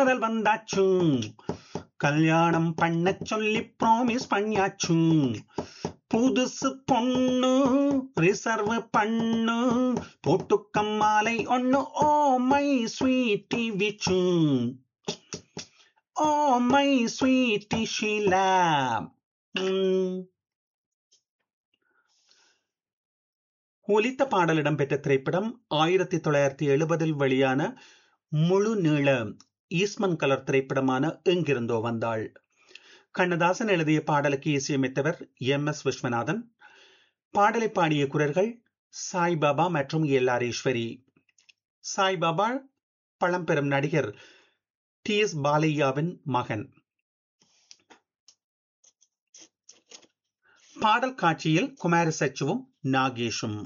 காதல் வந்தாச்சு கல்யாணம் பண்ண சொல்லி ப்ராமிஸ் பண்ணியாச்சு புதுசு பொண்ணு ரிசர்வ் பண்ணு போட்டுக்கம் மாலை ஒண்ணு oh my sweetie Vichu oh my sweetie Sheela உம் ஒலித்த பாடல் இடம்பெற்ற திரைப்படம் ஆயிரத்தி தொள்ளாயிரத்தி எழுபதில் வெளியான முழு நீள ஈஸ்மன் கலர் திரைப்படமான எங்கிருந்தோ வந்தாள் கண்ணதாசன் எழுதிய பாடலுக்கு இசையமைத்தவர் எம் எஸ் விஸ்வநாதன் பாடலை பாடிய குரல்கள் சாய்பாபா மற்றும் எல் ஆர் ஈஸ்வரி சாய்பாபா பழம்பெரும் நடிகர் டி எஸ் பாலையாவின் மகன் பாடல் காட்சியில் குமார சச்சுவும் நாகேஷும்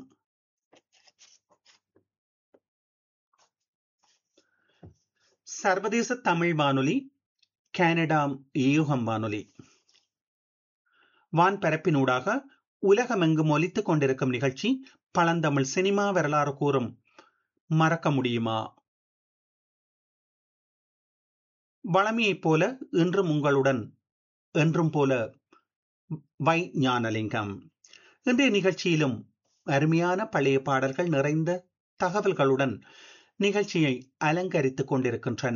சர்வதேச தமிழ் வானொலி கனடா யூகம் வானொலி வான் பரப்பினூடாக உலகமெங்கும் ஒலித்துக் கொண்டிருக்கும் நிகழ்ச்சி பழந்தமிழ் சினிமா வரலாறு கூறும் மறக்க முடியுமா வளமையைப் போல இன்றும் உங்களுடன் என்றும் போல வை ஞானலிங்கம் இன்றைய நிகழ்ச்சியிலும் அருமையான பழைய பாடல்கள் நிறைந்த தகவல்களுடன் நிகழ்ச்சியை அலங்கரித்துக் கொண்டிருக்கின்றன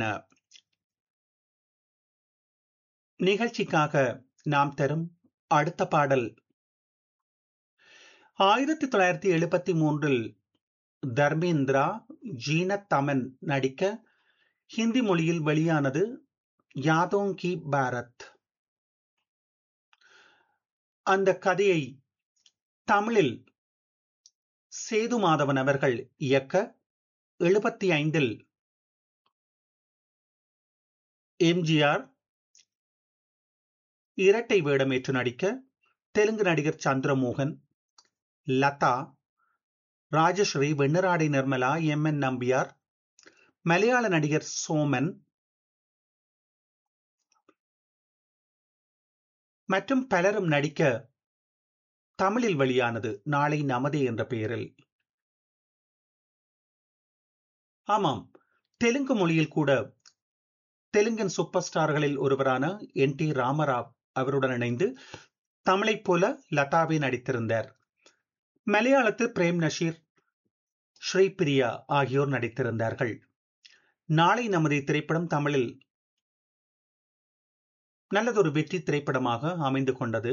நிகழ்ச்சிக்காக நாம் தரும் அடுத்த பாடல் ஆயிரத்தி தொள்ளாயிரத்தி எழுபத்தி மூன்றில் தர்மேந்திரா ஜீனத் தமன் நடிக்க ஹிந்தி மொழியில் வெளியானது யாதோங் கி பாரத் அந்த கதையை தமிழில் சேது மாதவன் அவர்கள் இயக்க எழுபத்தி ஐந்தில் எம்ஜிஆர் இரட்டை வேடமேற்று நடிக்க தெலுங்கு நடிகர் சந்திரமோகன் லதா ராஜஸ்ரீ வெண்ணராடை நிர்மலா எம் என் நம்பியார் மலையாள நடிகர் சோமன் மற்றும் பலரும் நடிக்க தமிழில் வெளியானது நாளை நமதே என்ற பெயரில் ஆமாம் தெலுங்கு மொழியில் கூட தெலுங்கன் சூப்பர் ஸ்டார்களில் ஒருவரான என் டி ராமராவ் அவருடன் இணைந்து தமிழைப் போல லதாவே நடித்திருந்தார் மலையாளத்தில் பிரேம் நஷீர் ஸ்ரீபிரியா ஆகியோர் நடித்திருந்தார்கள் நாளை நமது திரைப்படம் தமிழில் நல்லதொரு வெற்றி திரைப்படமாக அமைந்து கொண்டது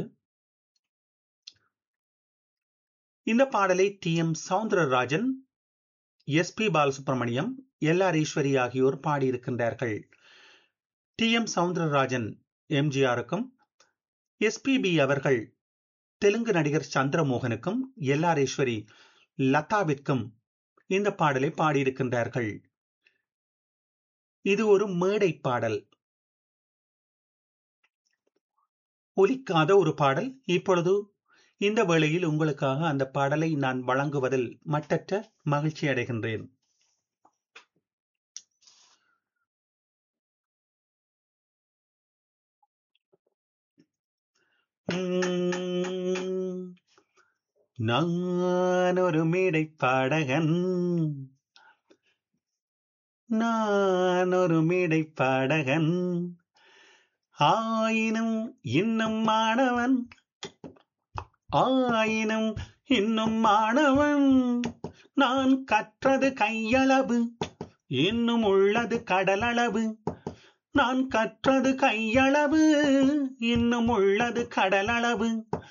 இந்த பாடலை T M Soundararajan S P Balasubramaniam L R Eswari ஆகியோர் பாடியிருக்கின்றார்கள் டி எம் சவுந்தரராஜன் எம்ஜிஆருக்கும் எஸ்பிபி அவர்கள் தெலுங்கு நடிகர் சந்திரமோகனுக்கும் எல் ஆர் ஈஸ்வரி லதாவிற்கும் இந்த பாடலை பாடியிருக்கின்றார்கள் இது ஒரு மேடை பாடல் ஒலிக்காத ஒரு பாடல் இப்பொழுது இந்த வேளையில் உங்களுக்காக அந்த பாடலை நான் வழங்குவதில் மட்டற்ற மகிழ்ச்சி அடைகின்றேன் நான் ஒரு மேடை பாடகன் நான் ஒரு மேடை பாடகன் ஆயினும் இன்னும் மாணவன் ஆயினும் இன்னும் மாணவன் நான் கற்றது கையளவு இன்னும் உள்ளது கடலளவு நான் கற்றது கையளவு இன்னும் உள்ளது கடலளவு